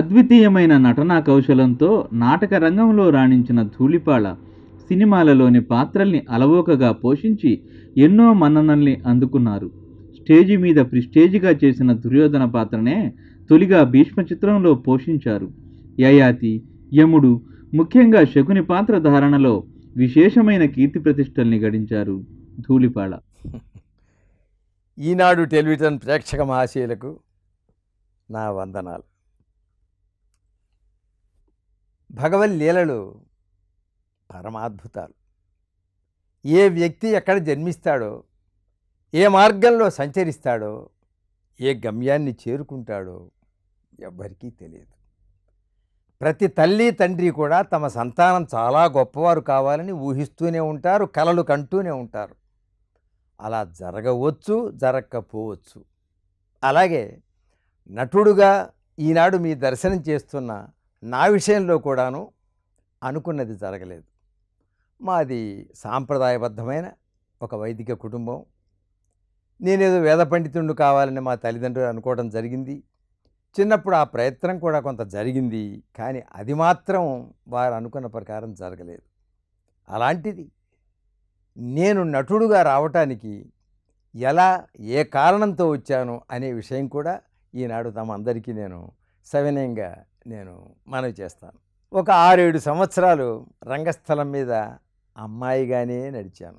అద్వితీయమైన నటనా కౌశలంతో నాటక రంగంలో రాణించిన ధూళిపాళ సినిమాలలోని పాత్రల్ని అలవోకగా పోషించి ఎన్నో మన్ననల్ని అందుకున్నారు స్టేజి మీద ప్రిస్టేజిగా చేసిన దుర్యోధన పాత్రనే తొలిగా భీష్మ చిత్రంలో పోషించారు యయాతి యముడు ముఖ్యంగా శకుని పాత్ర ధారణలో విశేషమైన కీర్తి ప్రతిష్టల్ని గడించారు ధూళిపాళ ఈనాడు టెలివిజన్ ప్రేక్షక మహాశయులకు నా వందనాలు భగవన్ లీలలు పరమాద్భుతాలు ఏ వ్యక్తి ఎక్కడ జన్మిస్తాడో ఏ మార్గంలో సంచరిస్తాడో ఏ గమ్యాన్ని చేరుకుంటాడో ఎవ్వరికీ తెలియదు ప్రతి తల్లి తండ్రి కూడా తమ సంతానం చాలా గొప్పవారు కావాలని ఊహిస్తూనే ఉంటారు కలలు కంటూనే ఉంటారు అలా జరగవచ్చు జరగకపోవచ్చు అలాగే నటుడుగా ఈనాడు మీ దర్శనం చేస్తున్న నా విషయంలో కూడాను అనుకున్నది జరగలేదు మాది సాంప్రదాయబద్ధమైన ఒక వైదిక కుటుంబం నేనేదో వేద పండితుడు కావాలని మా తల్లిదండ్రులు అనుకోవడం జరిగింది చిన్నప్పుడు ఆ ప్రయత్నం కూడా కొంత జరిగింది కానీ అది మాత్రం వారు అనుకున్న ప్రకారం జరగలేదు అలాంటిది నేను నటుడుగా రావటానికి ఎలా ఏ కారణంతో వచ్చాను అనే విషయం కూడా ఈనాడు తమ అందరికీ నేను సవినయంగా నేను మనవి చేస్తాను ఒక ఆరేడు సంవత్సరాలు రంగస్థలం మీద అమ్మాయిగానే నడిచాను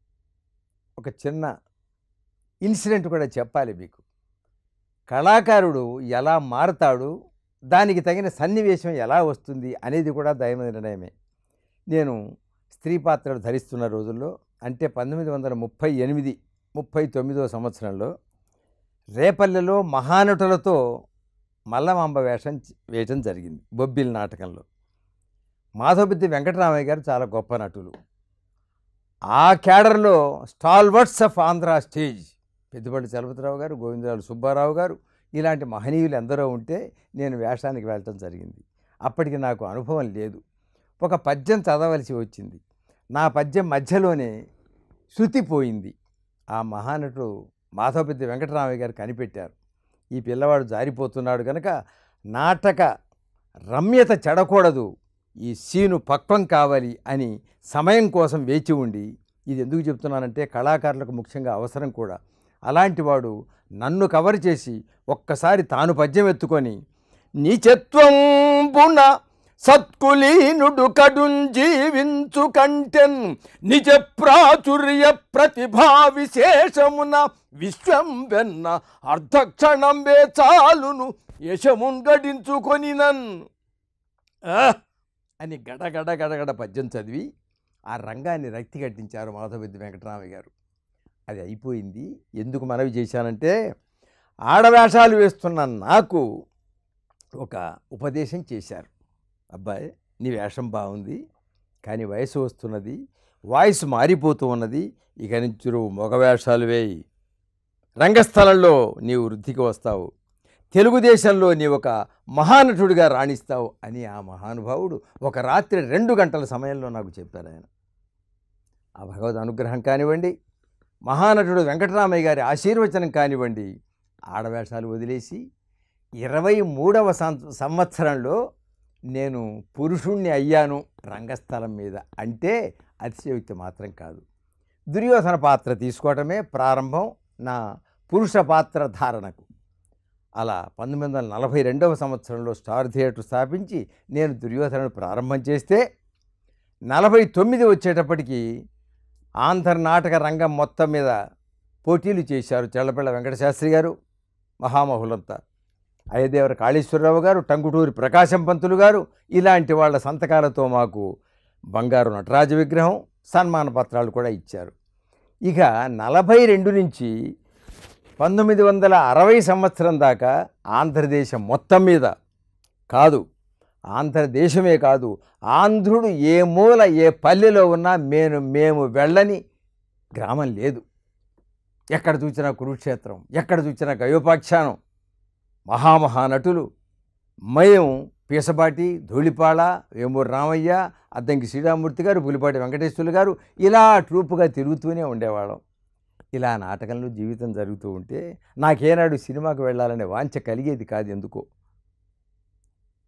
ఒక చిన్న ఇన్సిడెంట్ కూడా చెప్పాలి మీకు కళాకారుడు ఎలా మారతాడు దానికి తగిన సన్నివేశం ఎలా వస్తుంది అనేది కూడా దైవ నిర్ణయమే నేను స్త్రీ పాత్రలు ధరిస్తున్న రోజుల్లో అంటే పంతొమ్మిది వందల ముప్పై ఎనిమిది ముప్పై తొమ్మిదో సంవత్సరంలో రేపల్లెలో మహానటులతో మల్లమాంబ వేషం వేయటం జరిగింది బొబ్బిల్ నాటకంలో మాధవపెద్ది వెంకటరామయ్య గారు చాలా గొప్ప నటులు ఆ క్యాడర్లో stalwarts of Andhra stage Peddapalli Chalapathirao garu Govindarao Subbarao గారు ఇలాంటి మహనీయులు ఎందరో ఉంటే నేను వేషానికి వెళ్ళటం జరిగింది అప్పటికి నాకు అనుభవం లేదు ఒక పద్యం చదవలసి వచ్చింది నా పద్యం మధ్యలోనే శృతి పోయింది ఆ మహానటుడు మాధవపెద్ది వెంకటరామయ్య గారు కనిపెట్టారు ఈ పిల్లవాడు జారిపోతున్నాడు కనుక నాటక రమ్యత చెడకూడదు ఈ సీను పక్వం కావాలి అని సమయం కోసం వేచి ఉండి ఇది ఎందుకు చెప్తున్నానంటే కళాకారులకు ముఖ్యంగా అవసరం కూడా అలాంటి వాడు నన్ను కవర్ చేసి ఒక్కసారి తాను పద్యం ఎత్తుకొని నిజత్వంబున సత్కులీనుడు కడుంజీవించు కంటెన్ నిజ ప్రాచుర్య ప్రతిభా విశేషమున విశ్వం వెన్న అర్ధక్షణం చాలును యశమున్ గడించుకొని నన్ అని గడగడ గడగడ పద్యం చదివి ఆ రంగాన్ని రక్తి కట్టించారు మాధవపెద్ది వెంకటరామయ్య గారు అది అయిపోయింది ఎందుకు మనవి చేశానంటే ఆడవేషాలు వేస్తున్న నాకు ఒక ఉపదేశం చేశారు అబ్బాయి నీ వేషం బాగుంది కానీ వయసు వస్తున్నది వాయిస్ మారిపోతూ ఉన్నది ఇక నుంచి నువ్వు మగ వేషాలు వేయి రంగస్థలంలో నీవు వృద్ధికి వస్తావు తెలుగుదేశంలో నీ ఒక మహానటుడిగా రాణిస్తావు అని ఆ మహానుభావుడు ఒక రాత్రి రెండు గంటల సమయంలో నాకు చెప్పారు ఆయన ఆ భగవద్ అనుగ్రహం కానివ్వండి మహానటుడు వెంకటరామయ్య గారి ఆశీర్వచనం కానివ్వండి ఆడవేషాలు వదిలేసి ఇరవై మూడవ సంవత్సరంలో నేను పురుషుణ్ణి అయ్యాను రంగస్థలం మీద అంటే అతిశయోక్తి మాత్రం కాదు దుర్యోధన పాత్ర తీసుకోవటమే ప్రారంభం నా పురుష పాత్ర ధారణకు అలా పంతొమ్మిది వందల నలభై రెండవ సంవత్సరంలో స్టార్ థియేటర్ స్థాపించి నేను దుర్యోధనను ప్రారంభం చేస్తే నలభై తొమ్మిది వచ్చేటప్పటికి ఆంధ్ర నాటక రంగం మొత్తం మీద పోటీలు చేశారు చెల్లపిళ్ళ వెంకటశాస్త్రి గారు మహామహులంతా అయ్యదేవర కాళేశ్వరరావు గారు టంగుటూరి ప్రకాశం పంతులు గారు ఇలాంటి వాళ్ళ సంతకాలతో మాకు బంగారు నటరాజ విగ్రహం సన్మాన పత్రాలు కూడా ఇచ్చారు ఇక నలభై రెండు నుంచి పంతొమ్మిది వందల అరవై సంవత్సరం దాకా ఆంధ్రదేశం మొత్తం మీద కాదు ఆంధ్రదేశమే కాదు ఆంధ్రుడు ఏ మూల ఏ పల్లెలో ఉన్నా మేము మేము వెళ్ళని గ్రామం లేదు ఎక్కడ చూసినా కురుక్షేత్రం ఎక్కడ చూసినా గయోపాఖ్యానం మహామహానటులు మేము పీసపాటి ధూళిపాళ వేమూరు రామయ్య అద్దంకి శ్రీరామూర్తి గారు పులిపాటి వెంకటేశ్వర్లు గారు ఇలా ట్రూపుగా తిరుగుతూనే ఉండేవాళ్ళం ఇలా నాటకంలో జీవితం జరుగుతూ ఉంటే నాకేనాడు సినిమాకు వెళ్ళాలనే వాంఛ కలిగేది కాదు ఎందుకో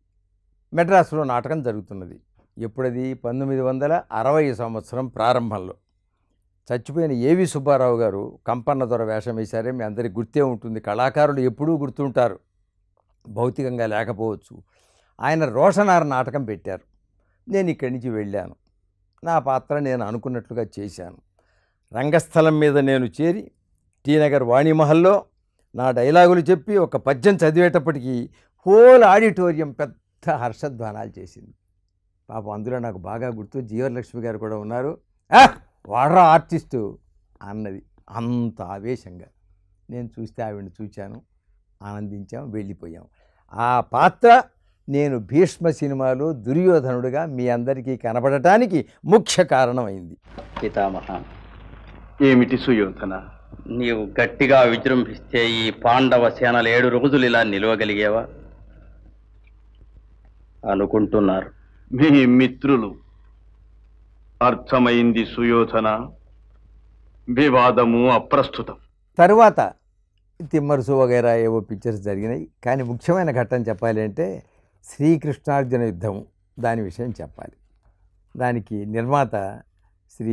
మెడ్రాసులో నాటకం జరుగుతున్నది ఎప్పుడది పంతొమ్మిది వందల అరవై సంవత్సరం ప్రారంభంలో చచ్చిపోయిన ఏవి సుబ్బారావు గారు కంపన్న దొర వేషం వేశారే మీ అందరికి గుర్తే ఉంటుంది కళాకారులు ఎప్పుడూ గుర్తుంటారు భౌతికంగా లేకపోవచ్చు ఆయన రోషనార్ నాటకం పెట్టారు నేను ఇక్కడి నుంచి వెళ్ళాను నా పాత్ర నేను అనుకున్నట్లుగా చేశాను రంగస్థలం మీద నేను చేరి టీనగర్ వాణిమహల్లో నా డైలాగులు చెప్పి ఒక పద్యం చదివేటప్పటికీ హోల్ ఆడిటోరియం పెద్ద హర్షధ్వానాలు చేసింది పాపం అందులో నాకు బాగా గుర్తు జీవలక్ష్మి గారు కూడా ఉన్నారు "ఆ, వాడరా ఆర్టిస్టు అన్నది అంత ఆవేశంగా నేను చూస్తే ఆవిడని చూశాను ఆనందించాం వెళ్ళిపోయాం ఆ పాత్ర నేను భీష్మ సినిమాలో దుర్యోధనుడిగా మీ అందరికీ కనబడటానికి ముఖ్య కారణమైంది పితామహ ఏమిటి సుయోధన నీవు గట్టిగా విజృంభిస్తే ఈ పాండవ సేనలు ఏడు రోజులు ఇలా నిలవగలిగేవా అనుకుంటున్నారు మీ మిత్రులు అర్థమైంది సుయోధన వివాదము అప్రస్తుతం తరువాత తిమ్మరుసు వగైరా ఏవో పిక్చర్స్ జరిగినాయి కానీ ముఖ్యమైన ఘట్టం చెప్పాలి అంటే శ్రీకృష్ణార్జున యుద్ధం దాని విషయం చెప్పాలి దానికి నిర్మాత శ్రీ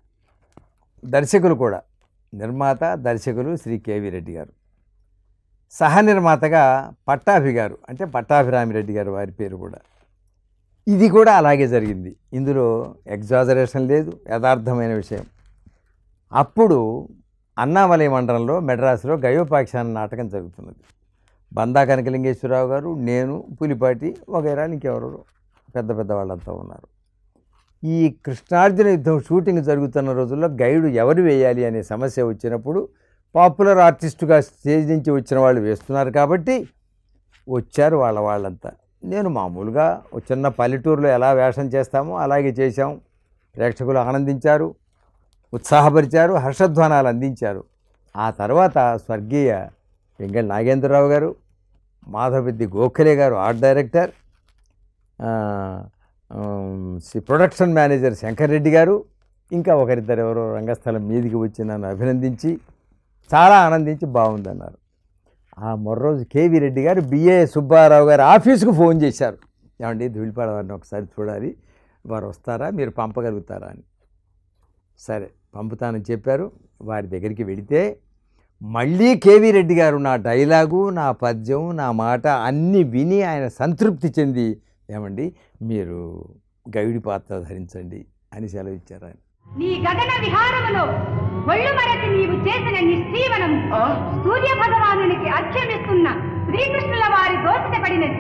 దర్శకులు కూడా నిర్మాత దర్శకులు శ్రీ కేవి రెడ్డి గారు సహ నిర్మాతగా పట్టాభి గారు అంటే పట్టాభిరామిరెడ్డి గారు వారి పేరు కూడా ఇది కూడా అలాగే జరిగింది ఇందులో ఎగ్జాజరేషన్ లేదు యథార్థమైన విషయం అప్పుడు అన్నామలై మండలంలో మెడ్రాసులో గయోపాఖ్యాన నాటకం జరుగుతున్నది బందా కనకలింగేశ్వరరావు గారు నేను పులిపాటి వగైరా ఇంకెవరు పెద్ద పెద్ద వాళ్ళంతా ఉన్నారు ఈ కృష్ణార్జున యుద్ధం షూటింగ్ జరుగుతున్న రోజుల్లో గైడు ఎవరు వేయాలి అనే సమస్య వచ్చినప్పుడు పాపులర్ ఆర్టిస్టుగా స్టేజ్ నుంచి వచ్చిన వాళ్ళు వేస్తున్నారు కాబట్టి వచ్చారు వాళ్ళ వాళ్ళంతా నేను మామూలుగా ఒక చిన్న పల్లెటూరులో ఎలా వేషం చేస్తామో అలాగే చేశాం ప్రేక్షకులు ఆనందించారు ఉత్సాహపరిచారు హర్షధ్వానాలు అందించారు ఆ తర్వాత స్వర్గీయ వెంకట నాగేంద్రరావు గారు మాధవపెద్ది గోఖలే గారు ఆర్ట్ డైరెక్టర్ ఆ, ఆమ్, సి- ప్రొడక్షన్ మేనేజర్ శంకర్ రెడ్డి గారు ఇంకా ఒకరిద్దరు ఎవరో రంగస్థలం మీదికి వచ్చి నన్ను అభినందించి చాలా ఆనందించి బాగుందన్నారు ఆ మొర్రోజు కేవి రెడ్డి గారు బిఏ సుబ్బారావు గారు ఆఫీసుకు ఫోన్ చేశారు ఏమండి ధూళిపాడ వారిని ఒకసారి చూడాలి వారు వస్తారా మీరు పంపగలుగుతారా అని సరే పంపుతానని చెప్పారు వారి దగ్గరికి వెళితే మళ్ళీ కేవీ రెడ్డి గారు నా డైలాగు నా పద్యం నా మాట అన్నీ విని ఆయన సంతృప్తి చెంది ఏమండి మీరు గైడి పాత్ర ధరించండి అని సెలవు ఇచ్చారు ఆయన నీ గగన విహారములో ఒళ్ళు మరచి నీవు చేసిన నిశ్చీవనం సూర్య భగవానునికి అర్ఘ్యమిస్తున్న శ్రీకృష్ణుల వారి దోషత పడినది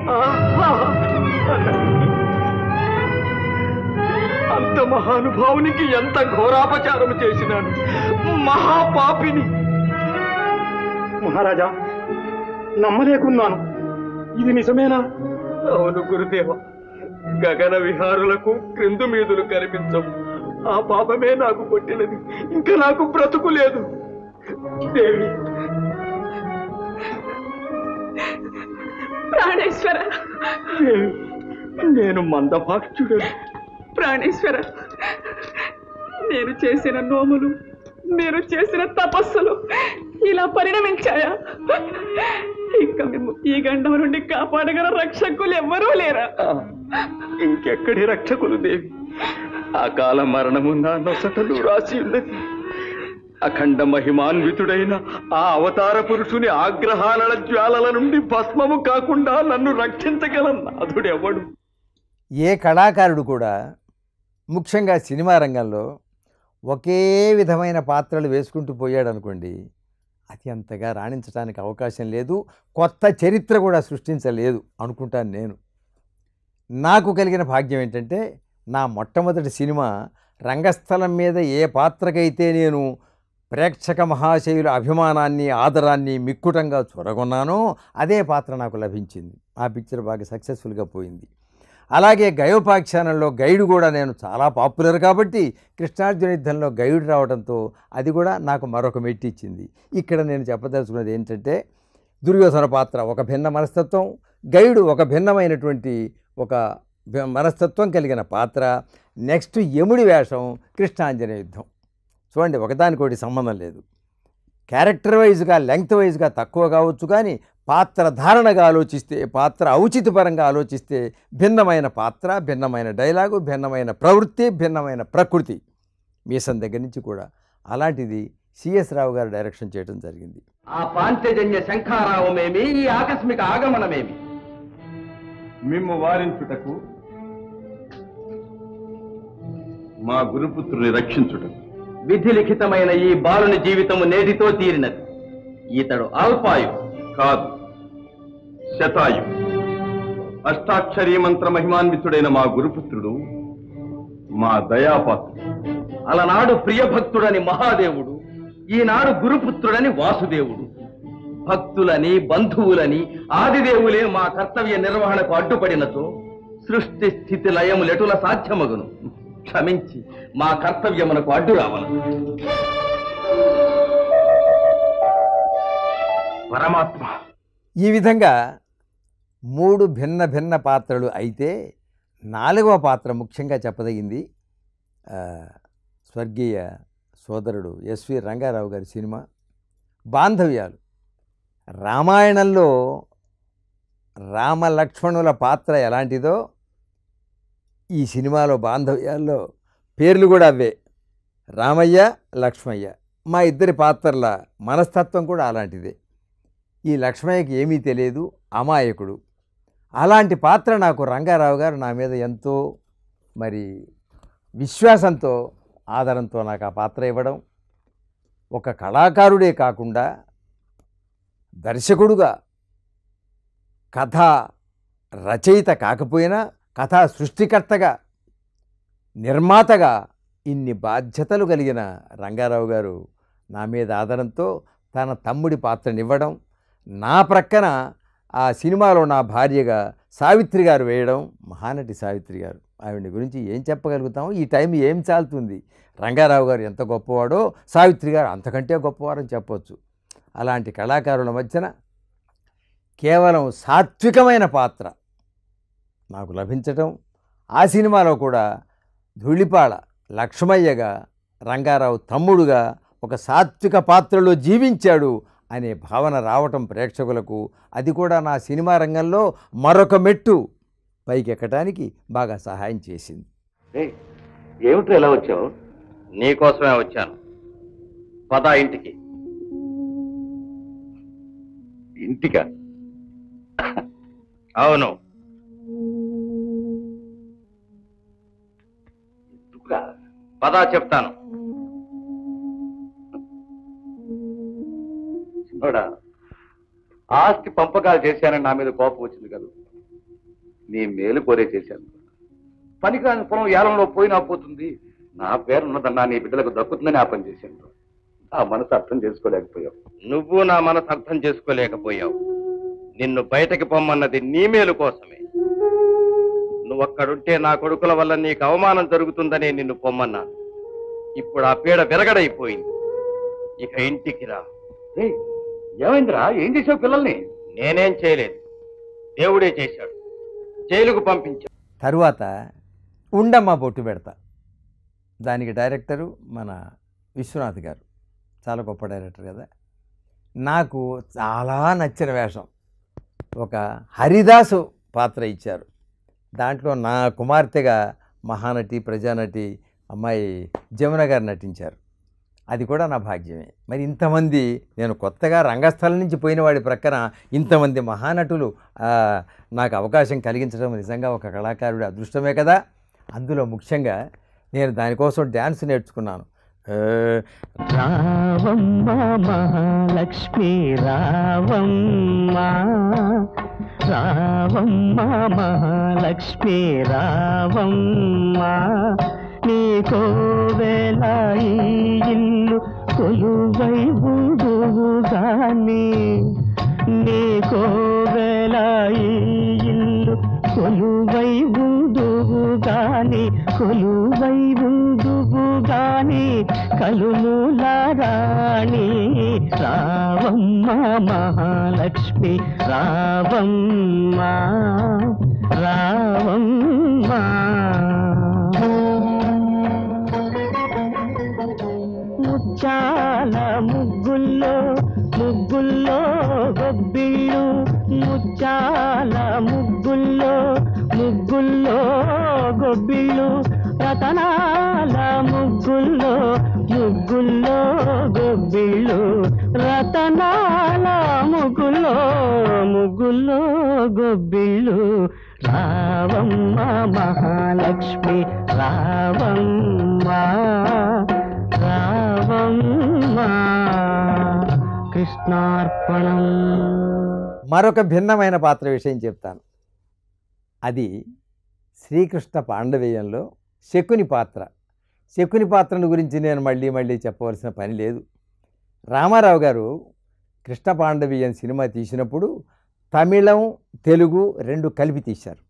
అంత మహానుభావునికి ఎంత ఘోరాపచారం చేసినాను మహాపాపిని మహారాజా నమ్మలేకున్నాను ఇది నిజమేనా అవును గురుదేవ గగన విహారులకు క్రిందు మీదులు కనిపించవు ఆ పాపమే నాకు కొట్టినది ఇంకా నాకు బ్రతుకు లేదు దేవి ప్రాణేశ్వర దేవి నేను మందభాక్షుడను ప్రాణేశ్వర నేను చేసిన నోములు మీరు చేసిన తపస్సులు ఇలా పరిణమించాయా ఇంకా మేము ఈ గండం నుండి కాపాడగల రక్షకులు ఎవ్వరూ లేరా ఆ, ఇంకెక్కడి రక్షకులు దేవి అకాల మరణము నా నొసటలు రాసి ఉన్నది అఖండ మహిమాన్వితుడైన ఆ అవతార పురుషుని ఆగ్రహాల జ్వాలల నుండి భస్మము కాకుండా నన్ను రక్షించగల నాథుడెవడు ఏ కళాకారుడు కూడా ముఖ్యంగా సినిమా రంగంలో ఒకే విధమైన పాత్రలు వేసుకుంటూ పోయాడు అనుకోండి అది అంతగా రాణించడానికి అవకాశం లేదు కొత్త చరిత్ర కూడా సృష్టించలేదు అనుకుంటాను నేను నాకు కలిగిన భాగ్యం ఏంటంటే నా మొట్టమొదటి సినిమా రంగస్థలం మీద ఏ పాత్రకైతే నేను ప్రేక్షక మహాశయుల అభిమానాన్ని ఆదరాన్ని మిక్కుటంగా చూరగొన్నానో అదే పాత్ర నాకు లభించింది ఆ పిక్చర్ బాగా సక్సెస్ఫుల్గా పోయింది అలాగే గయోపాఖ్యానంలో గైడ్ కూడా నేను చాలా పాపులర్ కాబట్టి కృష్ణార్జున యుద్ధంలో గైడ్ రావడంతో అది కూడా నాకు మరొక మెట్టి ఇచ్చింది ఇక్కడ నేను చెప్పదలుచుకున్నది ఏంటంటే దుర్యోధన పాత్ర ఒక భిన్న మనస్తత్వం గైడు ఒక భిన్నమైనటువంటి ఒక భి- మనస్తత్వం కలిగిన పాత్ర నెక్స్ట్ యముడి వేషం కృష్ణాంజనేయ యుద్ధం చూడండి ఒకదానికోటి సంబంధం లేదు క్యారెక్టర్ వైజ్గా లెంగ్త్ వైజ్గా తక్కువ కావచ్చు కానీ పాత్ర ధారణగా ఆలోచిస్తే పాత్ర ఔచితపరంగా ఆలోచిస్తే భిన్నమైన పాత్ర భిన్నమైన డైలాగు భిన్నమైన ప్రవృత్తి భిన్నమైన ప్రకృతి మీసం దగ్గర నుంచి కూడా అలాంటిది సిఎస్ రావు గారు డైరెక్షన్ చేయడం జరిగింది ఆ పాంచజన్య శంఖారావమేమి ఈ ఆకస్మిక ఆగమనమేమి మిమ్ము వారించుటకు మా గురుపుత్రుని రక్షించుటకు విధి లిఖితమైన ఈ బాలుని జీవితము నేటితో తీరినది ఇతడు అల్పాయు కాదు శతాయు అష్టాక్షరీ మంత్ర మహిమాన్వితుడైన మా గురుపుత్రుడు మా దయాపాత్రుడు అలనాడు ప్రియభక్తుడని మహాదేవుడు ఈనాడు గురుపుత్రుడని వాసుదేవుడు భక్తులని బంధువులని ఆదిదేవులే మా కర్తవ్య నిర్వహణకు అడ్డుపడినచో సృష్టి స్థితి లయములెటుల సాధ్యమగును క్షమించి మా కర్తవ్యమునకు అడ్డు రావను పరమాత్మ ఈ విధంగా మూడు భిన్న భిన్న పాత్రలు అయితే నాలుగవ పాత్ర ముఖ్యంగా చెప్పదగింది ఆ, స్వర్గీయ సోదరుడు ఎస్వి రంగారావు గారి సినిమా బాంధవ్యాలు రామాయణంలో రామ లక్ష్మణుల పాత్ర ఎలాంటిదో ఈ సినిమాలో బాంధవ్యాల్లో పేర్లు కూడా అవే రామయ్య లక్ష్మయ్య మా ఇద్దరి పాత్రల మనస్తత్వం కూడా అలాంటిదే ఈ లక్ష్మయ్యకి ఏమీ తెలియదు అమాయకుడు అలాంటి పాత్ర నాకు రంగారావు గారు నా మీద ఎంతో మరి విశ్వాసంతో ఆదరంతో నాకు ఆ పాత్ర ఇవ్వడం ఒక కళాకారుడే కాకుండా దర్శకుడుగా కథ రచయిత కాకపోయినా కథా సృష్టికర్తగా నిర్మాతగా ఇన్ని బాధ్యతలు కలిగిన రంగారావు గారు నా మీద ఆదరంతో తన తమ్ముడి పాత్రనివ్వడం నా ప్రక్కన ఆ సినిమాలో నా భార్యగా సావిత్రి గారు వేయడం మహానటి సావిత్రి గారు ఆవిడ గురించి ఏం చెప్పగలుగుతాం ఈ టైం ఏం చాలుతుంది రంగారావు గారు ఎంత గొప్పవాడో సావిత్రి గారు అంతకంటే గొప్పవారని చెప్పొచ్చు అలాంటి కళాకారుల మధ్యన కేవలం సాత్వికమైన పాత్ర నాకు లభించటం ఆ సినిమాలో కూడా ధూళిపాళ లక్ష్మయ్యగా రంగారావు తమ్ముడుగా ఒక సాత్విక పాత్రలో జీవించాడు అనే భావన రావటం ప్రేక్షకులకు అది కూడా నా సినిమా రంగంలో మరొక మెట్టు పైకెక్కటానికి బాగా సహాయం చేసింది ఏమిటి ఎలా వచ్చావు నీకోసమే వచ్చాను పద ఇంటికి ఇంటికా అవును పద చెప్తాను చిన్నోడా ఆస్తి పంపకాలు చేశానని నా మీద కోపం వచ్చింది కదా నీ మేలు కోరే చేశాను పనికిరాని పొలం ఏలంలో పోయినా పోతుంది నా పేరు ఉన్నదన్నా నీ బిడ్డలకు దక్కుతుందని ఆ పని చేశాను ఆ మనసు అర్థం చేసుకోలేకపోయావు నువ్వు నా మనసు అర్థం చేసుకోలేకపోయావు నిన్ను బయటకి పొమ్మన్నది నీ మేలు కోసమే నువ్వు అక్కడుంటే నా కొడుకుల వల్ల నీకు అవమానం జరుగుతుందనే నిన్ను పొమ్మన్నాను ఇప్పుడు ఆ పీడ విరగడైపోయింది ఇక ఇంటికి రా ఏయ్, ఏమైందిరా ఏం చేసావు పిల్లల్ని నేనేం చేయలేదు దేవుడే చేశాడు జైలుకు పంపించాడు తరువాత ఉండమ్మ బొట్టు పెడతా దానికి డైరెక్టరు మన విశ్వనాథ్ గారు చాలా గొప్ప డైరెక్టర్ కదా నాకు చాలా నచ్చిన వేషం ఒక హరిదాసు పాత్ర ఇచ్చారు దాంట్లో నా కుమార్తెగా మహానటి ప్రజానటి అమ్మాయి జమున గారు నటించారు అది కూడా నా భాగ్యమే మరి ఇంతమంది నేను కొత్తగా రంగస్థలం నుంచి పోయిన వాడి ప్రక్కన ఇంతమంది మహానటులు ఆ, నాకు అవకాశం కలిగించడం నిజంగా ఒక కళాకారుడి అదృష్టమే కదా అందులో ముఖ్యంగా నేను దానికోసం డ్యాన్స్ నేర్చుకున్నాను ఏ, రావమ్మ మహాలక్ష్మి రావమ్మ రావమ్మ మహాలక్ష్మి రావమ్మ నీ కోవెల ఈ ఇల్లు కొలువై ఉందువు గాని నీ కోవెల ఈ ఇల్లు కొలువై ఉందువు గాని కొలువై ఉందువు గాని కలుముల రాణి రావమ్మ మహాలక్ష్మి రావమ్మ రావమ్మ ముచ్చాల ముగ్గుల్లో ముగ్గుల్లో గొబ్బిళ్ళు ముగ్గుల్లో గొబ్బిళ్ళు రతనాల ముగ్గుల్లో ముగ్గుల్లో గొబ్బిళ్ళు రతనాల ముగ్గుల్లో ముగ్గుల్లో గొబ్బిళ్ళు రావమ్మ మహాలక్ష్మి రావమ్మ రావమ్మ కృష్ణార్పణం మరొక భిన్నమైన పాత్ర విషయం చెప్తాను అది శ్రీకృష్ణ పాండవేయంలో శకుని పాత్ర శకుని పాత్రను గురించి నేను మళ్ళీ మళ్ళీ చెప్పవలసిన పని లేదు రామారావు గారు కృష్ణ పాండవీయం సినిమా తీసినప్పుడు తమిళం తెలుగు రెండు కలిపి తీశారు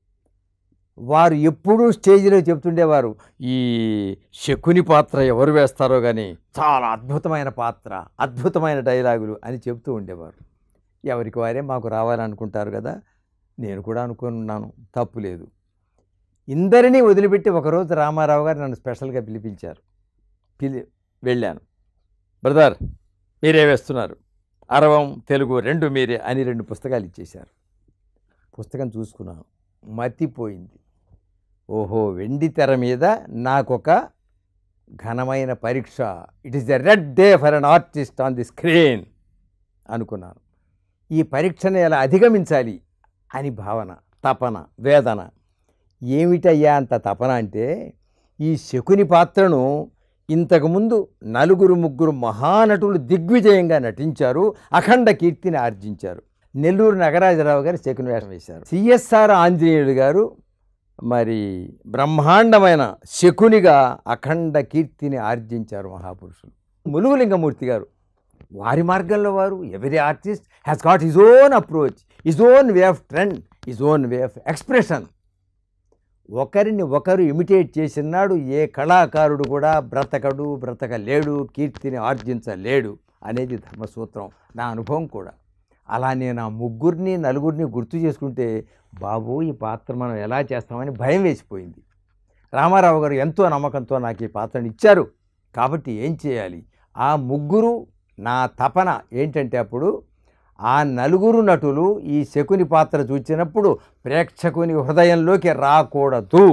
వారు ఎప్పుడూ స్టేజ్లో చెప్తుండేవారు ఈ శకుని పాత్ర ఎవరు వేస్తారో కానీ చాలా అద్భుతమైన పాత్ర అద్భుతమైన డైలాగులు అని చెప్తూ ఉండేవారు ఎవరికి వారే మాకు రావాలనుకుంటారు కదా నేను కూడా అనుకున్నాను తప్పు లేదు ఇందరినీ వదిలిపెట్టి ఒకరోజు రామారావు గారు నన్ను స్పెషల్గా పిలిపించారు పిలి వెళ్ళాను బ్రదర్ మీరే వేస్తున్నారు అరవం తెలుగు రెండు మీరే అని రెండు పుస్తకాలు ఇచ్చేశారు పుస్తకం చూసుకున్నాను మతిపోయింది ఓహో వెండి తెర మీద నాకొక ఘనమైన పరీక్ష it is the red day for an artist on the screen అనుకున్నాను ఈ పరీక్షను ఎలా అధిగమించాలి అని భావన తపన వేదన ఏమిటయ్యా అంత తపన అంటే ఈ శకుని పాత్రను ఇంతకుముందు నలుగురు ముగ్గురు మహానటులు దిగ్విజయంగా నటించారు అఖండ కీర్తిని ఆర్జించారు నెల్లూరు నగరాజరావు గారు శకుని వేషం వేశారు సిఎస్ఆర్ ఆంజనేయుడు గారు మరి బ్రహ్మాండమైన శకునిగా అఖండ కీర్తిని ఆర్జించారు మహాపురుషులు ములుగులింగమూర్తి గారు వారి మార్గంలో వారు every artist has got his own approach his own way of trend his own way of expression ఒకరిని ఒకరు ఇమిటేట్ చేసినాడు ఏ కళాకారుడు కూడా బ్రతకడు బ్రతకలేడు కీర్తిని ఆర్జించలేడు అనేది ధర్మసూత్రం నా అనుభవం కూడా అలా నేను ఆ ముగ్గురిని నలుగురిని గుర్తు చేసుకుంటే బాబు ఈ పాత్ర మనం ఎలా చేస్తామని భయం వేసిపోయింది రామారావు గారు ఎంతో నమ్మకంతో నాకు ఈ పాత్రను ఇచ్చారు కాబట్టి ఏం చేయాలి ఆ ముగ్గురు నా తపన ఏంటంటే అప్పుడు ఆ నలుగురు నటులు ఈ శకుని పాత్ర చూచినప్పుడు ప్రేక్షకుని హృదయంలోకి రాకూడదు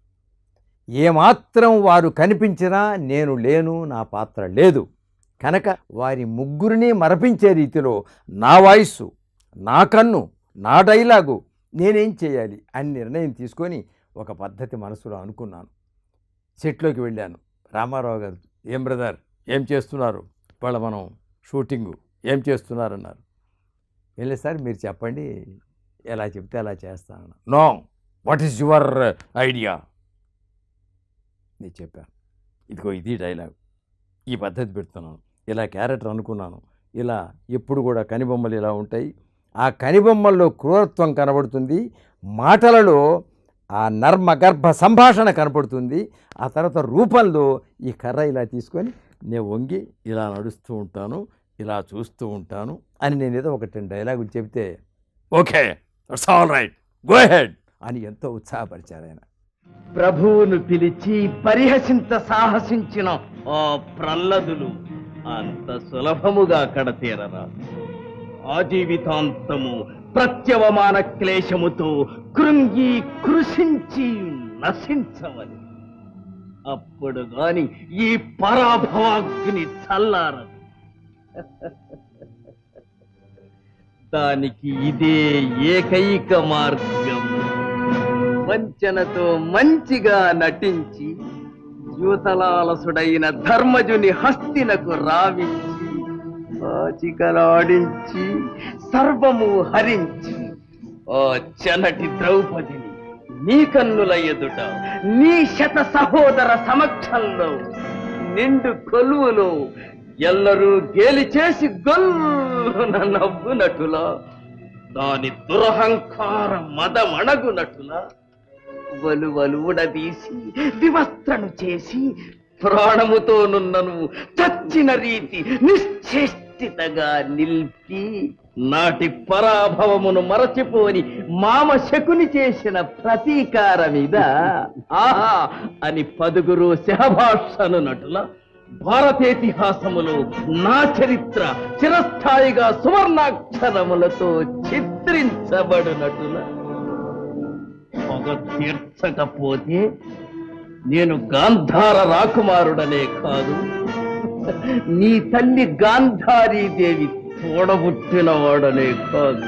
ఏమాత్రం వారు కనిపించినా నేను లేను నా పాత్ర లేదు కనుక వారి ముగ్గురిని మరపించే రీతిలో నా వాయిస్సు నా కన్ను నా డైలాగు నేనేం చేయాలి అని నిర్ణయం తీసుకొని ఒక పద్ధతి మనసులో అనుకున్నాను సెట్లోకి వెళ్ళాను రామారావు గారు ఏం బ్రదర్ ఏం చేస్తున్నారు ఇవాళ మనం షూటింగు ఏం చేస్తున్నారన్నారు వెళ్ళే సార్ మీరు చెప్పండి ఎలా చెప్తే అలా చేస్తాను no what is your idea నేను చెప్పాను ఇదిగో ఇది డైలాగ్ ఈ పద్ధతి పెడుతున్నాను ఇలా క్యారెక్టర్ అనుకున్నాను ఇలా ఎప్పుడు కూడా కనిబొమ్మలు ఇలా ఉంటాయి ఆ కనిబొమ్మల్లో క్రూరత్వం కనబడుతుంది మాటలలో ఆ నర్మ గర్భ సంభాషణ కనపడుతుంది ఆ తర్వాత రూపంలో ఈ కర్ర ఇలా తీసుకొని నేను వంగి ఇలా నడుస్తూ ఉంటాను ఇలా చూస్తూ ఉంటాను అని నేను ఏదో ఒకటి రెండు డైలాగులు చెబితే okay that's all right go head అని ఎంతో ఉత్సాహపరిచారు ఆయన ప్రభువును పిలిచి పరిహసింత సాహసించిన ఆ ప్రల్లదులు అంత సులభముగా కడతీరరా ఆజీవితాంతము ప్రత్యవమాన క్లేశముతో కృంగి కృషించి నశించవని అప్పుడు గాని ఈ పరాభవాగ్ని చల్లారదు దానికి ఇదే ఏకైక మార్గం వంచనతో మంచిగా నటించి యూతలాలసుడైన ధర్మజుని హస్తినకు రావించి ఆచికలాడించి సర్వము హరించి ఆ చనటి ద్రౌపదిని నీ కన్నుల ఎదుట నీ శత సహోదర సమక్షంలో నిండు కొలువులో ఎల్లరూ గేలి చేసి గొల్లున నవ్వునటులా దాని దురహంకార మదమణగునటులా వలువలు ఉడదీసి వివస్త్రను చేసి ప్రాణముతో నున్నను చచ్చిన రీతి నిశ్చేష్టితగా నిలిపి నాటి పరాభవమును మరచిపోని మామ శకుని చేసిన ప్రతీకారమిద ఆహా అని పదుగురు శహభాషను నటుల భారతేతిహాసములో నా చరిత్ర చిరస్థాయిగా సువర్ణాక్షరములతో చిత్రించబడునటుల పొగ తీర్చకపోతే నేను గాంధార రాకుమారుడనే కాదు నీ తల్లి గాంధారీదేవి తోడబుట్టిన వాడనే కాదు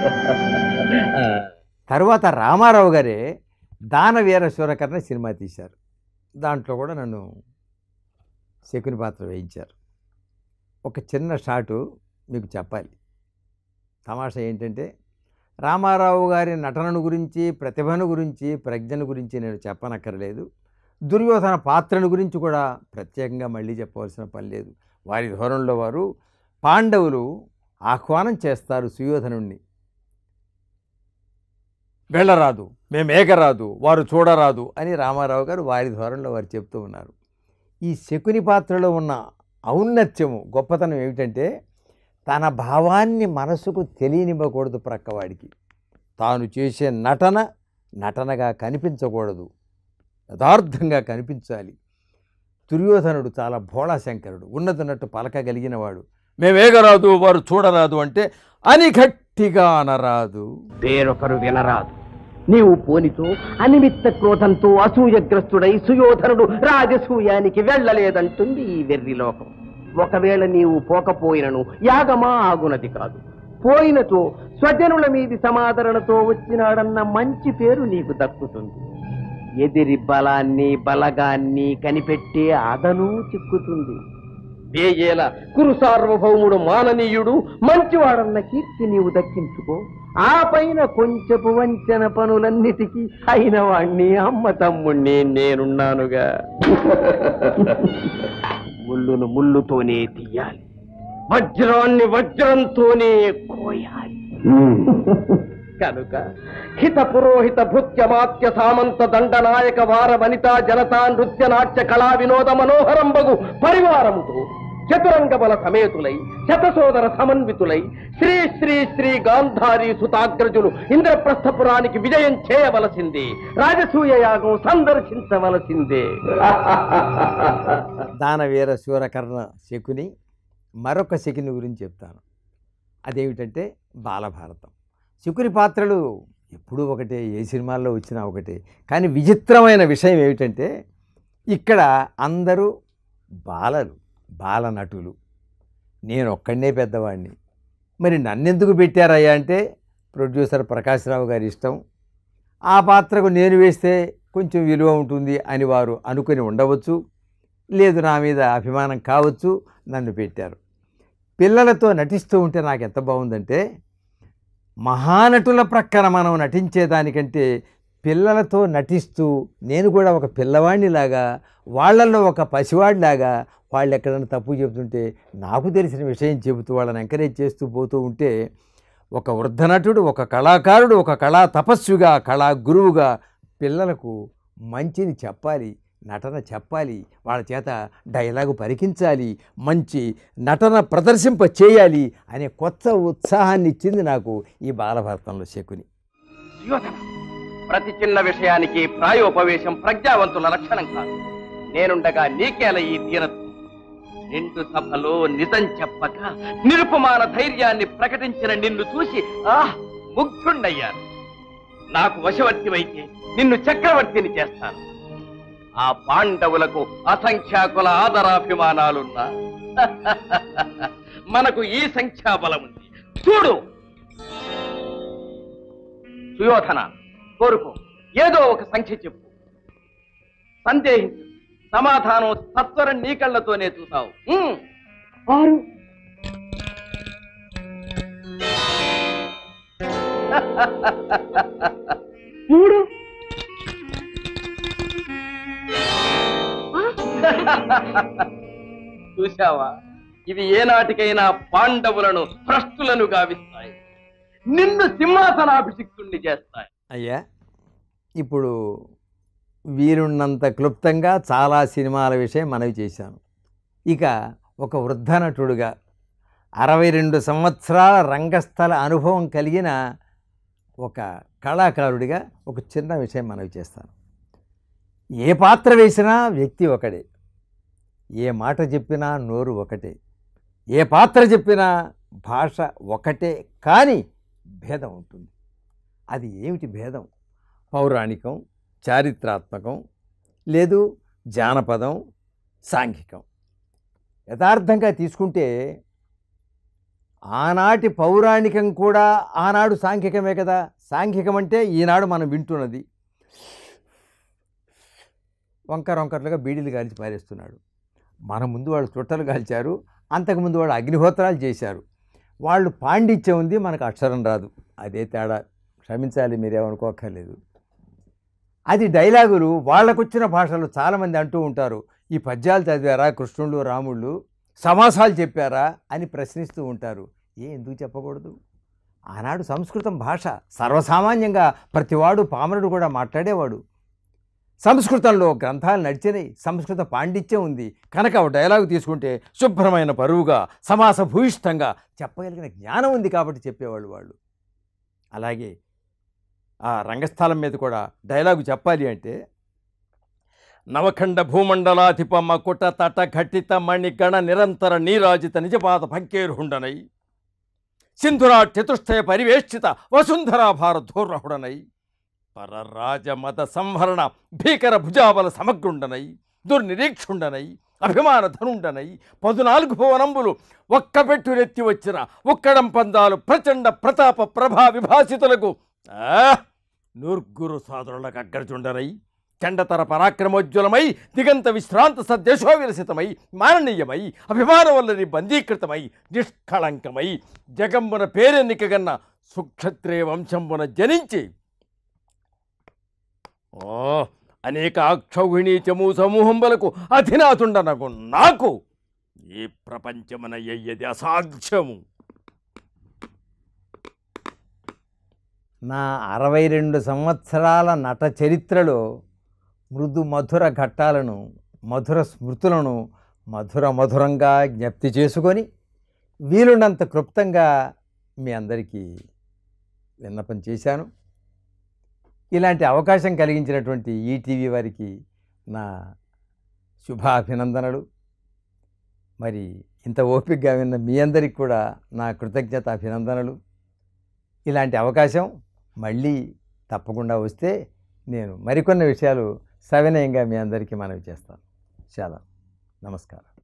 తర్వాత రామారావు గారే దానవీర శూరకర్ణ సినిమా తీశారు దాంట్లో కూడా నన్ను శకుని పాత్ర వేయించారు ఒక చిన్న షాటు మీకు చెప్పాలి తమాషా ఏంటంటే రామారావు గారి నటనను గురించి ప్రతిభను గురించి ప్రజ్ఞను గురించి నేను చెప్పనక్కర్లేదు దుర్యోధన పాత్రను గురించి కూడా ప్రత్యేకంగా మళ్ళీ చెప్పవలసిన పని లేదు వారి ధోరణిలో వారు పాండవులు ఆహ్వానం చేస్తారు సుయోధనుణ్ణి వెళ్ళరాదు మేము ఏగరాదు వారు చూడరాదు అని రామారావు గారు వారి ధోరణిలో వారు చెప్తూ ఉన్నారు ఈ శకుని పాత్రలో ఉన్న ఔన్నత్యము గొప్పతనం ఏమిటంటే తన భావాన్ని మనసుకు తెలియనివ్వకూడదు ప్రక్కవాడికి తాను చేసే నటన నటనగా కనిపించకూడదు యథార్థంగా కనిపించాలి దుర్యోధనుడు చాలా భోళాశంకరుడు ఉన్నతున్నట్టు పలకగలిగిన వాడు మేమేగరాదు వారు చూడరాదు అంటే అని గట్టిగా అనరాదు వేరొకరు వినరాదు నీవు పోనితో అనిమిత్త క్రోధంతో అసూయగ్రస్తుడై సుయోధనుడు రాజసూయానికి వెళ్ళలేదంటుంది ఈ వెర్రి లోకం ఒకవేళ నీవు పోకపోయినను యాగమా ఆగునది కాదు పోయినతో స్వజనుల మీది సమాదరణతో వచ్చినాడన్న మంచి పేరు నీకు దక్కుతుంది ఎదిరి బలాన్ని బలగాన్ని కనిపెట్టే అదను చిక్కుతుంది వేయేల కురు సార్వభౌముడు మాననీయుడు మంచివాడన్న కీర్తి నీవు దక్కించుకో ఆ పైన కొంచెపు వంచన పనులన్నిటికీ అయిన వాణ్ణి అమ్మ తమ్ముణ్ణి నేనున్నానుగా ముళ్ళును ముళ్ళుతోనే తీయాలి వజ్రాన్ని వజ్రంతోనే కోయాలి కనుక హిత పురోహిత భృత్య మాత్య సామంత దండనాయక వార వనితా జనతా నృత్య నాట్య కళా వినోద మనోహరంబగు పరివారముతో చతురంగ బల సమేతులై శతసోదర సమన్వితులై శ్రీ శ్రీ శ్రీ గాంధారి సుతాగ్రజులు ఇంద్రప్రస్థపురానికి విజయం చేయవలసిందే రాజసూయ యాగం సందర్శించవలసిందే దానవీర శూరకర్ణ శకుని మరొక శకుని గురించి చెప్తాను అదేమిటంటే బాలభారతం శకుని పాత్రలు ఎప్పుడూ ఒకటే ఏ సినిమాల్లో వచ్చినా ఒకటే కానీ విచిత్రమైన విషయం ఏమిటంటే ఇక్కడ అందరూ బాలలు బాల నటులు నేను ఒక్కడనే పెద్దవాడిని మరి నన్నెందుకు పెట్టారయ్యా అంటే ప్రొడ్యూసర్ ప్రకాశ్రావు గారి ఇష్టం ఆ పాత్రకు నేను వేస్తే కొంచెం విలువ ఉంటుంది అని వారు అనుకుని ఉండవచ్చు లేదు నా మీద అభిమానం కావచ్చు నన్ను పెట్టారు పిల్లలతో నటిస్తూ ఉంటే నాకు ఎంత బాగుందంటే మహానటుల ప్రక్కన మనం నటించేదానికంటే పిల్లలతో నటిస్తూ నేను కూడా ఒక పిల్లవాడినిలాగా వాళ్ళల్లో ఒక పసివాడిలాగా వాళ్ళు ఎక్కడైనా తప్పు చెబుతుంటే నాకు తెలిసిన విషయం చెబుతూ వాళ్ళని ఎంకరేజ్ చేస్తూ పోతూ ఉంటే ఒక వృద్ధ నటుడు ఒక కళాకారుడు ఒక కళా తపస్విగా కళా గురువుగా పిల్లలకు మంచిని చెప్పాలి నటన చెప్పాలి వాళ్ళ చేత డైలాగు పరికించాలి మంచి నటన ప్రదర్శింప చేయాలి అనే కొత్త ఉత్సాహాన్ని ఇచ్చింది నాకు ఈ బాలభారతంలో శకుని సుయోధన ప్రతి చిన్న విషయానికి ప్రాయోపవేశం ప్రజ్ఞావంతుల లక్షణం కాదు నేనుండగా నీకేల ఈ దీనత్వం నిండు సభలో నిజం చెప్పక నిరుపమాన ధైర్యాన్ని ప్రకటించిన నిన్ను చూసి ఆహ్ ముగ్ధుండయ్యాను నాకు వశవర్తివైతే నిన్ను చక్రవర్తిని చేస్తాను ఆ పాండవులకు అసంఖ్యాకుల ఆదరాభిమానాలున్నా మనకు ఈ సంఖ్యాబలం ఉంది చూడు సుయోధన కోరుకో ఏదో ఒక సంఖ్య చెప్పు సందేహించు సమాధానం సత్వరం నీ కళ్ళతోనే చూసావు ఉమ్. ఆరు మూడు చూశావా ఇవి ఏనాటికైనా పాండవులను భ్రష్టులను గావిస్తాయి నిన్ను సింహాసనాభిషిక్తుణ్ణి చేస్తాయి అయ్యా ఇప్పుడు వీరున్నంత క్లుప్తంగా చాలా సినిమాల విషయం మనవి చేశాను ఇక ఒక వృద్ధ నటుడుగా అరవై రెండు సంవత్సరాల రంగస్థల అనుభవం కలిగిన ఒక కళాకారుడిగా ఒక చిన్న విషయం మనవి చేస్తాను ఏ పాత్ర వేసినా వ్యక్తి ఒకడే ఏ మాట చెప్పినా నోరు ఒకటే ఏ పాత్ర చెప్పినా భాష ఒకటే కానీ భేదం ఉంటుంది అది ఏమిటి భేదం పౌరాణికం చారిత్రాత్మకం లేదు జానపదం సాంఘికం యథార్థంగా తీసుకుంటే ఆనాటి పౌరాణికం కూడా ఆనాడు సాంఘికమే కదా సాంఘికం అంటే ఈనాడు మనం వింటున్నది వంకర వంకరలుగా బీడీలు కాల్చి పారేస్తున్నాడు మన ముందు వాళ్ళు చుట్టలు కాల్చారు అంతకుముందు వాళ్ళు అగ్నిహోత్రాలు చేశారు వాళ్ళు పాండిత్యం ఉంది మనకు అక్షరం రాదు అదే తేడా క్షమించాలి మీరేమనుకోక్కర్లేదు అది డైలాగులు వాళ్ళకొచ్చిన భాషలో చాలామంది అంటూ ఉంటారు ఈ పద్యాలు చదివారా కృష్ణుళ్ళు రాముళ్ళు సమాసాలు చెప్పారా అని ప్రశ్నిస్తూ ఉంటారు ఏ ఎందుకు చెప్పకూడదు ఆనాడు సంస్కృతం భాష సర్వసామాన్యంగా ప్రతివాడు పామరుడు కూడా మాట్లాడేవాడు సంస్కృతంలో గ్రంథాలు నడిచినాయి సంస్కృత పాండిత్యం ఉంది కనుక ఒక డైలాగు తీసుకుంటే శుభ్రమైన పరువుగా సమాస భూయిష్టంగా చెప్పగలిగిన జ్ఞానం ఉంది కాబట్టి చెప్పేవాళ్ళు వాళ్ళు అలాగే ఆ రంగస్థలం మీద కూడా డైలాగు చెప్పాలి అంటే నవఖండ భూమండలాధిప మకుట తట ఘటిత మణిగణ నిరంతర నీరాజిత నిజపాత పంకేరుహుండనై సింధురా చతుష్టయ పరివేష్టిత వసుంధరా భారధూర్రహుడనై పరరాజ మత సంహరణ భీకర భుజాబల సమగ్రుండనై దుర్నిరీక్షుండనై అభిమాన ధనుండనై పదునాలుగు భువనంబులు ఒక్క పెట్టునెత్తి వచ్చిన ఒక్కడం పందాలు ప్రచండ ప్రతాప ప్రభా విభాసితులకు ఆ, నూర్గురు సాధురులకు అగ్గరచుండనై చండతర పరాక్రమోజ్వలమై దిగంత విశ్రాంత సద్దేశో విరసితమై మాననీయమై అభిమానం వల్లని బందీకృతమై నిష్కళంకమై జగంబున పేరెన్నికగన్న సుక్షత్రియ వంశంబున జనించి ఓ అనేక అక్షౌహిణీ చమూ సమూహంబలకు అధినాథుండనకు నాకు ఈ ప్రపంచమున ఎయ్యది అసాధ్యము నా అరవై రెండు సంవత్సరాల నట చరిత్రలో మృదు మధుర ఘట్టాలను మధుర స్మృతులను మధుర మధురంగా జ్ఞప్తి చేసుకొని వీలున్నంత క్లుప్తంగా మీ అందరికీ విన్నపం చేశాను ఇలాంటి అవకాశం కలిగించినటువంటి ఈటీవీ వారికి నా శుభాభినందనలు మరి ఇంత ఓపికగా విన్న మీ అందరికి కూడా నా కృతజ్ఞత అభినందనలు ఇలాంటి అవకాశం మళ్ళీ తప్పకుండా వస్తే నేను మరికొన్ని విషయాలు సవినయంగా మీ అందరికీ మనవి చేస్తాను చాలా నమస్కారం